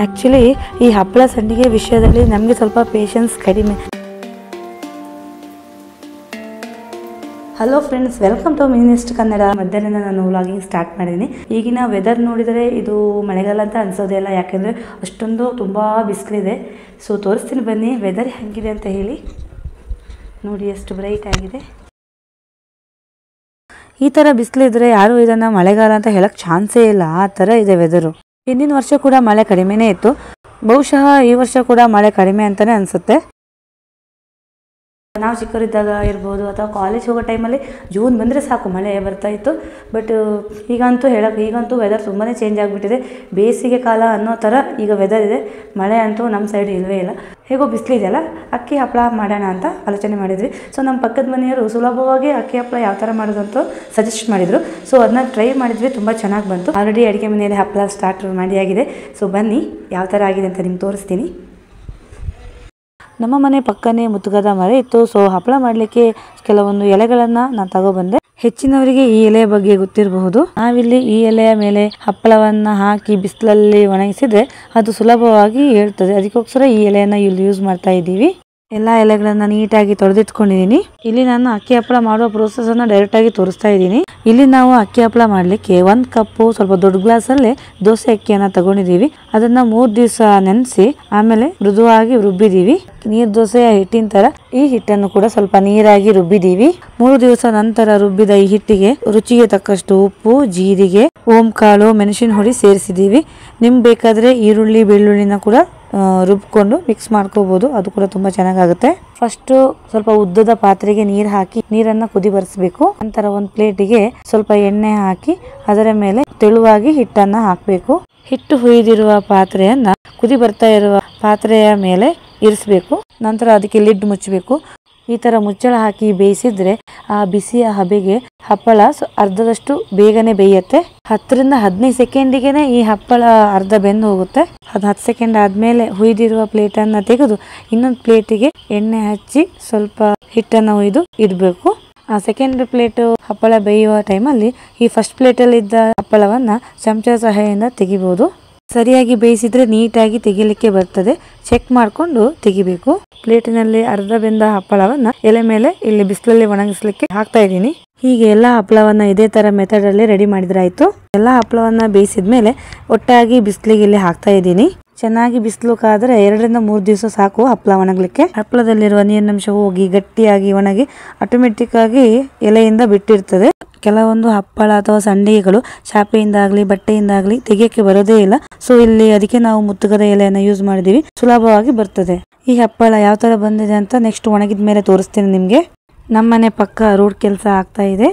actually ಈ ಹಪ್ಪಳ ಸಂಡಿಗೆ ವಿಷಯದಲ್ಲಿ ನಮಗೆ ಸ್ವಲ್ಪ ಪೇಷನ್ಸ್ ಕಡಿಮೆ ಹಲೋ ಫ್ರೆಂಡ್ಸ್ ವೆಲ್ಕಮ್ ಟು ಮಿನಿಸ್ಟ್ ಕನ್ನಡ ಮಧ್ಯಾಹ್ನ ನಾನು ವ್ಲಾಗಿಂಗ್ ಸ್ಟಾರ್ಟ್ ಮಾಡಿದ್ದೀನಿ ಈಗಿನ ವೆದರ್ ನೋಡಿದರೆ ಇದು ಮಳೆಗಾಲ ಅಂತ ಅನ್ಸೋದೇ ಇಲ್ಲ ಯಾಕೆಂದರೆ ಅಷ್ಟೊಂದು ತುಂಬ ಬಿಸಿಲಿದೆ ಸೊ ತೋರಿಸ್ತೀನಿ ಬನ್ನಿ ವೆದರ್ ಹೆಂಗಿದೆ ಅಂತ ಹೇಳಿ ನೋಡಿ ಎಷ್ಟು ಬ್ರೈಟ್ ಆಗಿದೆ ಈ ಥರ ಬಿಸಿಲಿದ್ರೆ ಯಾರು ಇದನ್ನು ಮಳೆಗಾಲ ಅಂತ ಹೇಳಕ್ ಚಾನ್ಸೇ ಇಲ್ಲ ಆ ಥರ ಇದೆ ವೆದರು ಹಿಂದಿನ ವರ್ಷ ಕೂಡ ಮಳೆ ಕಡಿಮೆನೇ ಇತ್ತು ಬಹುಶಃ ಈ ವರ್ಷ ಕೂಡ ಮಳೆ ಕಡಿಮೆ ಅಂತಲೇ ಅನಿಸುತ್ತೆ ನಾವು ಚಿಕ್ಕವರಿದ್ದಾಗ ಇರ್ಬೋದು ಅಥವಾ ಕಾಲೇಜ್ ಹೋಗೋ ಟೈಮಲ್ಲಿ ಜೂನ್ ಬಂದರೆ ಸಾಕು ಮಳೆ ಬರ್ತಾ ಇತ್ತು ಬಟ್ ಈಗಂತೂ ಹೇಳಕ್ಕೆ ಈಗಂತೂ ವೆದರ್ ತುಂಬಾ ಚೇಂಜ್ ಆಗಿಬಿಟ್ಟಿದೆ ಬೇಸಿಗೆ ಕಾಲ ಅನ್ನೋ ಥರ ಈಗ ವೆದರ್ ಇದೆ ಮಳೆ ಅಂತೂ ನಮ್ಮ ಸೈಡ್ ಇಲ್ಲವೇ ಇಲ್ಲ ಹೇಗೋ ಬಿಸಿಲಿದೆಯಲ್ಲ ಅಕ್ಕಿ ಹಪ್ಪಳ ಮಾಡೋಣ ಅಂತ ಆಲೋಚನೆ ಮಾಡಿದ್ವಿ ಸೊ ನಮ್ಮ ಪಕ್ಕದ ಮನೆಯವರು ಸುಲಭವಾಗಿ ಅಕ್ಕಿ ಹಪ್ಪಳ ಯಾವ ಥರ ಮಾಡೋದು ಅಂತ ಸಜೆಸ್ಟ್ ಮಾಡಿದರು ಸೊ ಅದನ್ನ ಟ್ರೈ ಮಾಡಿದ್ವಿ ತುಂಬ ಚೆನ್ನಾಗಿ ಬಂತು ಆಲ್ರೆಡಿ ಅಡುಗೆ ಮನೆಯಲ್ಲಿ ಹಪ್ಪಳ ಸ್ಟಾರ್ಟ್ ಮಾಡಿ ಆಗಿದೆ ಸೊ ಬನ್ನಿ ಯಾವ ಥರ ಆಗಿದೆ ಅಂತ ನಿಮ್ಗೆ ತೋರಿಸ್ತೀನಿ ನಮ್ಮ ಮನೆ ಪಕ್ಕನೇ ಮುತ್ತುಗದ ಮರ ಇತ್ತು ಸೊ ಹಪ್ಪಳ ಮಾಡಲಿಕ್ಕೆ ಕೆಲವೊಂದು ಎಲೆಗಳನ್ನು ನಾನು ತಗೊಬಂದೆ ಹೆಚ್ಚಿನವರಿಗೆ ಈ ಎಲೆಯ ಬಗ್ಗೆ ಗೊತ್ತಿರಬಹುದು ನಾವಿಲ್ಲಿ ಈ ಎಲೆಯ ಮೇಲೆ ಹಪ್ಪಳವನ್ನ ಹಾಕಿ ಬಿಸಿಲಲ್ಲಿ ಒಣಗಿಸಿದ್ರೆ ಅದು ಸುಲಭವಾಗಿ ಹೇಳ್ತದೆ ಅದಕ್ಕೋಸ್ಕರ ಈ ಎಲೆಯನ್ನ ಇಲ್ಲಿ ಯೂಸ್ ಮಾಡ್ತಾ ಇದ್ದೀವಿ ಎಲ್ಲ ಎಲೆಗಳನ್ನ ನೀಟಾಗಿ ತೊಳೆದಿಟ್ಕೊಂಡಿದ್ದೀನಿ ಇಲ್ಲಿ ನಾನು ಅಕ್ಕಿ ಹಪ್ಪಳ ಮಾಡುವ ಪ್ರೋಸೆಸ್ ಅನ್ನ ಡೈರೆಕ್ಟ್ ಆಗಿ ತೋರಿಸ್ತಾ ಇದ್ದೀನಿ ಇಲ್ಲಿ ನಾವು ಅಕ್ಕಿ ಹಪ್ಪಳ ಮಾಡ್ಲಿಕ್ಕೆ ಒಂದ್ ಕಪ್ಪು ಸ್ವಲ್ಪ ದೊಡ್ಡ ಗ್ಲಾಸ್ ಅಲ್ಲಿ ದೋಸೆ ಅಕ್ಕಿಯನ್ನ ತಗೊಂಡಿದೀವಿ ಅದನ್ನ ಮೂರ್ ದಿವಸ ನೆನೆಸಿ ಆಮೇಲೆ ಮೃದುವಾಗಿ ರುಬ್ಬಿದೀವಿ ನೀರ್ ದೋಸೆಯ ಹಿಟ್ಟಿನ ತರ ಈ ಹಿಟ್ಟನ್ನು ಕೂಡ ಸ್ವಲ್ಪ ನೀರಾಗಿ ರುಬ್ಬಿದೀವಿ ಮೂರು ದಿವಸ ನಂತರ ರುಬ್ಬಿದ ಈ ಹಿಟ್ಟಿಗೆ ರುಚಿಗೆ ತಕ್ಕಷ್ಟು ಉಪ್ಪು ಜೀರಿಗೆ ಓಂ ಕಾಳು ಮೆಣಸಿನ ಹುಡಿ ಸೇರಿಸಿದೀವಿ ನಿಮ್ಗೆ ಬೇಕಾದ್ರೆ ಈರುಳ್ಳಿ ಬೆಳ್ಳುಳ್ಳಿನ ಕೂಡ ಆ, ರುಬ್ಕೊಂಡು ಮಿಕ್ಸ್ ಮಾಡ್ಕೋಬಹುದು ಅದು ಕೂಡ ತುಂಬಾ ಚೆನ್ನಾಗಾಗುತ್ತೆ ಫಸ್ಟ್ ಸ್ವಲ್ಪ ಉದ್ದದ ಪಾತ್ರೆಗೆ ನೀರು ಹಾಕಿ ನೀರನ್ನ ಕುದಿ ಬರಿಸಬೇಕು ನಂತರ ಒಂದು ಪ್ಲೇಟಿಗೆ ಸ್ವಲ್ಪ ಎಣ್ಣೆ ಹಾಕಿ ಅದರ ಮೇಲೆ ತೆಳುವಾಗಿ ಹಿಟ್ಟನ್ನ ಹಾಕಬೇಕು ಹಿಟ್ಟು ಹುಯ್ದಿರುವ ಪಾತ್ರೆಯನ್ನ ಕುದಿ ಬರ್ತಾ ಇರುವ ಪಾತ್ರೆಯ ಮೇಲೆ ಇರಿಸಬೇಕು ನಂತರ ಅದಕ್ಕೆ ಲಿಡ್ ಮುಚ್ಚಬೇಕು ಈ ತರ ಮುಚ್ಚಳ ಹಾಕಿ ಬೇಯಿಸಿದ್ರೆ ಆ ಬಿಸಿಯ ಹಬೆಗೆ ಹಪ್ಪಳ ಸ- ಅರ್ಧದಷ್ಟು ಬೇಗನೆ ಬೇಯುತ್ತೆ ಹತ್ತರಿಂದ ಹದಿನೈದು ಸೆಕೆಂಡಿಗೆನೆ ಈ ಹಪ್ಪಳ ಅರ್ಧ ಬೆಂದು ಹೋಗುತ್ತೆ ಅದು ಹತ್ತು ಸೆಕೆಂಡ್ ಆದ್ಮೇಲೆ ಹುಯ್ದಿರುವ ಪ್ಲೇಟ್ ಅನ್ನ ತೆಗೆದು ಇನ್ನೊಂದು ಪ್ಲೇಟಿಗೆ ಎಣ್ಣೆ ಹಚ್ಚಿ ಸ್ವಲ್ಪ ಹಿಟ್ಟನ್ನ ಹುಯ್ದು ಇಡಬೇಕು ಆ ಸೆಕೆಂಡ್ ಪ್ಲೇಟ್ ಹಪ್ಪಳ ಬೇಯುವ ಟೈಮಲ್ಲಿ ಈ ಫಸ್ಟ್ ಪ್ಲೇಟಲ್ಲಿ ಇದ್ದ ಹಪ್ಪಳವನ್ನ ಚಮಚ ಸಹಾಯದಿಂದ ತೆಗಿಬಹುದು ಸರಿಯಾಗಿ ಬೇಯಿಸಿದ್ರೆ ನೀಟಾಗಿ ತೆಗಿಲಿಕ್ಕೆ ಬರ್ತದೆ ಚೆಕ್ ಮಾಡಿಕೊಂಡು ತೆಗಿಬೇಕು ಪ್ಲೇಟಿನಲ್ಲಿ ಅರ್ಧ ಬೆಂದ ಹಪ್ಪಳವನ್ನ ಎಲೆ ಮೇಲೆ ಇಲ್ಲಿ ಬಿಸಿಲಲ್ಲಿ ಒಣಗಿಸ್ಲಿಕ್ಕೆ ಹಾಕ್ತಾ ಇದ್ದೀನಿ ಹೀಗೆ ಎಲ್ಲಾ ಹಪ್ಪಳವನ್ನ ಇದೇ ತರ ಮೆಥಡ್ ಅಲ್ಲಿ ರೆಡಿ ಮಾಡಿದ್ರಾಯ್ತು ಎಲ್ಲಾ ಹಪ್ಪಳವನ್ನ ಬೇಯಿಸಿದ್ಮೇಲೆ ಒಟ್ಟಾಗಿ ಬಿಸಿಲಿಗೆ ಇಲ್ಲಿ ಹಾಕ್ತಾ ಇದ್ದೀನಿ ಚೆನ್ನಾಗಿ ಬಿಸಿಲು ಕಾದ್ರೆ ಎರಡರಿಂದ ಮೂರು ದಿವಸ ಸಾಕು ಹಪ್ಪಳ ಒಣಗ್ಲಿಕ್ಕೆ ಹಪ್ಪಳದಲ್ಲಿರುವ ನೀರಿನಂಶ ಹೋಗಿ ಗಟ್ಟಿಯಾಗಿ ಒಣಗಿ ಆಟೋಮೆಟಿಕ್ ಆಗಿ ಎಲೆಯಿಂದ ಬಿಟ್ಟಿರ್ತದೆ ಕೆಲವೊಂದು ಹಪ್ಪಳ ಅಥವಾ ಸಂಡಿಗೆಗಳು ಚಾಪೆಯಿಂದಾಗ್ಲಿ ಬಟ್ಟೆಯಿಂದಾಗ್ಲಿ ತೆಗಿಯಕ್ಕೆ ಬರೋದೇ ಇಲ್ಲ ಸೊ ಇಲ್ಲಿ ಅದಕ್ಕೆ ನಾವು ಮುತ್ತುಗದ ಎಲೆಯನ್ನ ಯೂಸ್ ಮಾಡಿದೀವಿ ಸುಲಭವಾಗಿ ಬರ್ತದೆ ಈ ಹಪ್ಪಳ ಯಾವ ತರ ಬಂದಿದೆ ಅಂತ ನೆಕ್ಸ್ಟ್ ಒಣಗಿದ ಮೇಲೆ ತೋರಿಸ್ತೀನಿ ನಿಮ್ಗೆ ನಮ್ಮನೆ ಪಕ್ಕ ರೋಡ್ ಕೆಲಸ ಆಗ್ತಾ ಇದೆ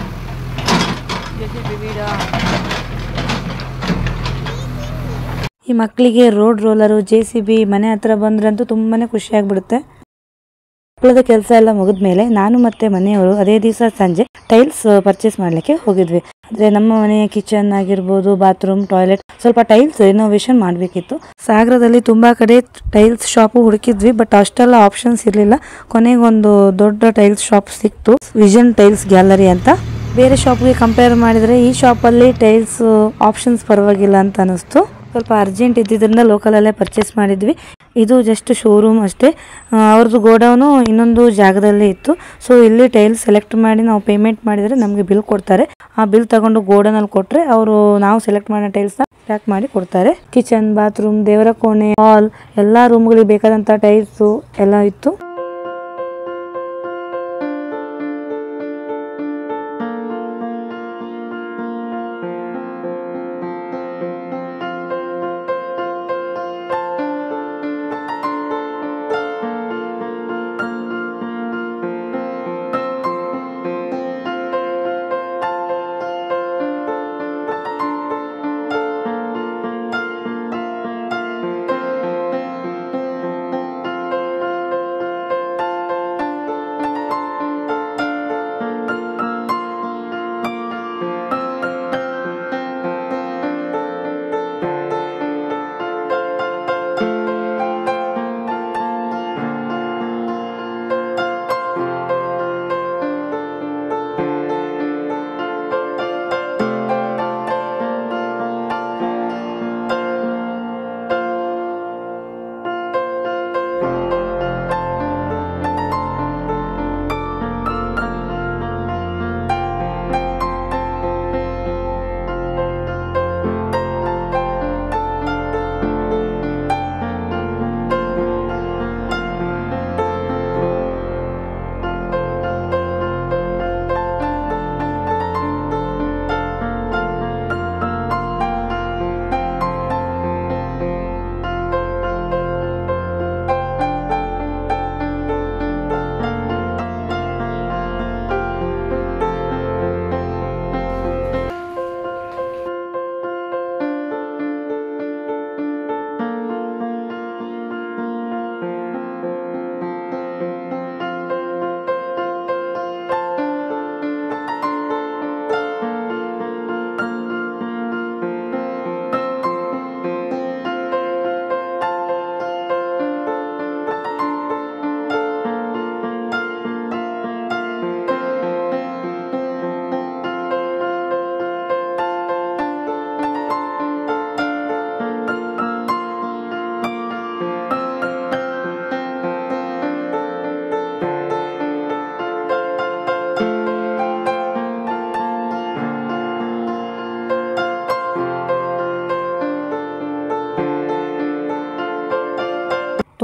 ಈ ಮಕ್ಕಳಿಗೆ road roller J C B ಮನೆ ಹತ್ರ ಬಂದ್ರಂತೂ ತುಂಬಾನೇ ಖುಷಿ ಆಗ್ಬಿಡುತ್ತೆ ಹಪ್ಪಳದ ಕೆಲಸ ಎಲ್ಲ ಮುಗಿದ್ಮೇಲೆ ನಾನು ಮತ್ತೆ ಮನೆಯವರು ಅದೇ ದಿವಸ ಸಂಜೆ ಟೈಲ್ಸ್ ಪರ್ಚೇಸ್ ಮಾಡ್ಲಿಕ್ಕೆ ಹೋಗಿದ್ವಿ ಅಂದ್ರೆ ನಮ್ಮ ಮನೆಯ ಕಿಚನ್ ಆಗಿರ್ಬೋದು ಬಾತ್ರೂಮ್ ಟಾಯ್ಲೆಟ್ ಸ್ವಲ್ಪ ಟೈಲ್ಸ್ ರಿನೋವೇಷನ್ ಮಾಡ್ಬೇಕಿತ್ತು ಸಾಗರದಲ್ಲಿ ತುಂಬಾ ಕಡೆ ಟೈಲ್ಸ್ ಶಾಪ್ ಹುಡುಕಿದ್ವಿ ಬಟ್ ಅಷ್ಟೆಲ್ಲ ಆಪ್ಷನ್ಸ್ ಇರ್ಲಿಲ್ಲ ಕೊನೆಗೊಂದು ದೊಡ್ಡ ಟೈಲ್ಸ್ ಶಾಪ್ ಸಿಕ್ತು ವಿಷನ್ ಟೈಲ್ಸ್ ಗ್ಯಾಲರಿ ಅಂತ ಬೇರೆ ಶಾಪ್ಗೆ ಕಂಪೇರ್ ಮಾಡಿದ್ರೆ ಈ ಶಾಪಲ್ಲಿ ಟೈಲ್ಸ್ ಆಪ್ಷನ್ಸ್ ಪರವಾಗಿಲ್ಲ ಅಂತ ಅನಿಸ್ತು ಸ್ವಲ್ಪ ಅರ್ಜೆಂಟ್ ಇದ್ದಿದ್ರಿಂದ ಲೋಕಲಲ್ಲೇ ಪರ್ಚೇಸ್ ಮಾಡಿದ್ವಿ ಇದು ಜಸ್ಟ್ ಶೋರೂಮ್ ಅಷ್ಟೇ ಆ, ಅವ್ರದ್ದು ಗೋಡೌನು ಇನ್ನೊಂದು ಜಾಗದಲ್ಲೇ ಇತ್ತು ಸೊ ಇಲ್ಲಿ ಟೈಲ್ ಸೆಲೆಕ್ಟ್ ಮಾಡಿ ನಾವು ಪೇಮೆಂಟ್ ಮಾಡಿದರೆ ನಮಗೆ ಬಿಲ್ ಕೊಡ್ತಾರೆ ಆ ಬಿಲ್ ತಗೊಂಡು ಗೋಡೌನಲ್ಲಿ ಕೊಟ್ಟರೆ ಅವರು ನಾವು ಸೆಲೆಕ್ಟ್ ಮಾಡೋ ಟೈಲ್ಸ್ನ ಪ್ಯಾಕ್ ಮಾಡಿ ಕೊಡ್ತಾರೆ ಕಿಚನ್ ಬಾತ್ರೂಮ್ ದೇವರ ಕೋಣೆ ಹಾಲ್ ಎಲ್ಲ ರೂಮ್ಗಳಿಗೆ ಬೇಕಾದಂಥ ಟೈಲ್ಸು ಎಲ್ಲ ಇತ್ತು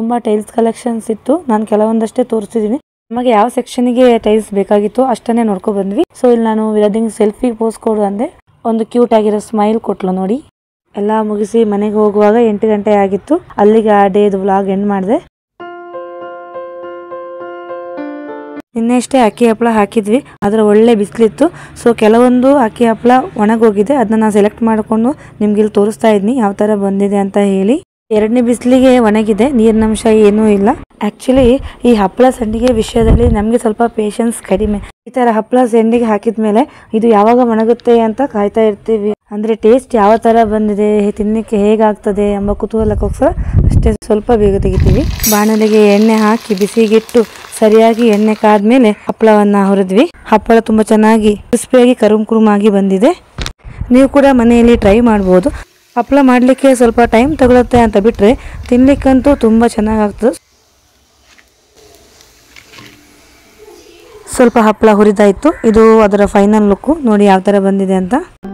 ತುಂಬ ಟೈಲ್ಸ್ ಕಲೆಕ್ಷನ್ಸ್ ಇತ್ತು ನಾನು ಕೆಲವೊಂದಷ್ಟೇ ತೋರಿಸಿದ್ದೀನಿ ನಮಗೆ ಯಾವ ಸೆಕ್ಷನ್ಗೆ ಟೈಲ್ಸ್ ಬೇಕಾಗಿತ್ತು ಅಷ್ಟನ್ನೇ ನೋಡ್ಕೊ ಬಂದ್ವಿ ಸೊ ಇಲ್ಲಿ ನಾನು ವಿರಾದಿಂಗ್ ಸೆಲ್ಫಿ ಪೋಸ್ ಕೊಡು ಅಂದೆ ಒಂದು ಕ್ಯೂಟ್ ಆಗಿರೋ ಸ್ಮೈಲ್ ಕೊಟ್ಲು ನೋಡಿ ಎಲ್ಲ ಮುಗಿಸಿ ಮನೆಗೆ ಹೋಗುವಾಗ ಎಂಟು ಗಂಟೆ ಆಗಿತ್ತು ಅಲ್ಲಿಗೆ ಆ ಡೇದು ವ್ಲಾಗ್ ಎಂಡ್ ಮಾಡಿದೆ ನಿನ್ನೆಷ್ಟೇ ಅಕ್ಕಿ ಹಪ್ಪಳ ಹಾಕಿದ್ವಿ ಅದರ ಒಳ್ಳೆ ಬಿಸಿಲಿತ್ತು ಸೊ ಕೆಲವೊಂದು ಅಕ್ಕಿ ಹಪ್ಪಳ ಒಣಗೋಗಿದೆ ಅದನ್ನ ನಾನು ಸೆಲೆಕ್ಟ್ ಮಾಡಿಕೊಂಡು ನಿಮ್ಗೆ ಇಲ್ಲಿ ತೋರಿಸ್ತಾ ಇದ್ನಿ ಯಾವ ಥರ ಬಂದಿದೆ ಅಂತ ಹೇಳಿ ಎರಡನೇ ಬಿಸಿಲಿಗೆ ಒಣಗಿದೆ ನೀರಿನಂಶ ಏನೂ ಇಲ್ಲ ಆಕ್ಚುಲಿ ಈ ಹಪ್ಪಳ ಸಂಡಿಗೆ ವಿಷಯದಲ್ಲಿ ನಮಗೆ ಸ್ವಲ್ಪ ಪೇಷನ್ಸ್ ಕಡಿಮೆ ಈ ತರ ಹಪ್ಪಳ ಸಂಡಿಗೆ ಹಾಕಿದ್ಮೇಲೆ ಇದು ಯಾವಾಗ ಒಣಗುತ್ತೆ ಅಂತ ಕಾಯ್ತಾ ಇರ್ತೀವಿ ಅಂದ್ರೆ ಟೇಸ್ಟ್ ಯಾವ ತರ ಬಂದಿದೆ ತಿನ್ನಕ್ಕೆ ಹೇಗಾಗ್ತದೆ ಎಂಬ ಕುತೂಹಲಕ್ಕೋಸ್ಕರ ಅಷ್ಟೇ ಸ್ವಲ್ಪ ಬೇಗ ತೆಗಿತೀವಿ ಬಾಣಲೆಗೆ ಎಣ್ಣೆ ಹಾಕಿ ಬಿಸಿಗಿಟ್ಟು ಸರಿಯಾಗಿ ಎಣ್ಣೆ ಕಾದ್ಮೇಲೆ ಹಪ್ಪಳವನ್ನ ಹುರಿದ್ವಿ ಹಪ್ಪಳ ತುಂಬಾ ಚೆನ್ನಾಗಿ ಕ್ರಿಸ್ಪಿಯಾಗಿ ಕರುಮ್ ಕುರುಮಾಗಿ ಬಂದಿದೆ ನೀವು ಕೂಡ ಮನೆಯಲ್ಲಿ ಟ್ರೈ ಮಾಡ್ಬೋದು ಹಪ್ಪಳ ಮಾಡಲಿಕ್ಕೆ ಸ್ವಲ್ಪ ಟೈಮ್ ತಗೊಳುತ್ತೆ ಅಂತ ಬಿಟ್ಟರೆ ತಿನ್ಲಿಕ್ಕಂತೂ ತುಂಬ ಚೆನ್ನಾಗಾಗ್ತದೆ ಸ್ವಲ್ಪ ಹಪ್ಪಳ ಹುರಿದಾಯಿತು ಇದು ಅದರ ಫೈನಲ್ ಲುಕ್ಕು ನೋಡಿ ಯಾವ ಥರ ಬಂದಿದೆ ಅಂತ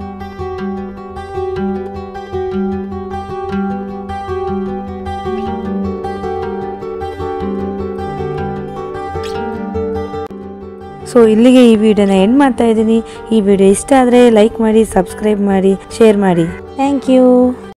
ಸೊ ಇಲ್ಲಿಗೆ ಈ ವಿಡಿಯೋನ ಎಂಡ್ ಮಾಡ್ತಾ ಇದ್ದೀನಿ ಈ ವಿಡಿಯೋ ಇಷ್ಟ ಆದರೆ ಲೈಕ್ ಮಾಡಿ ಸಬ್ಸ್ಕ್ರೈಬ್ ಮಾಡಿ ಶೇರ್ ಮಾಡಿ ಥ್ಯಾಂಕ್ ಯು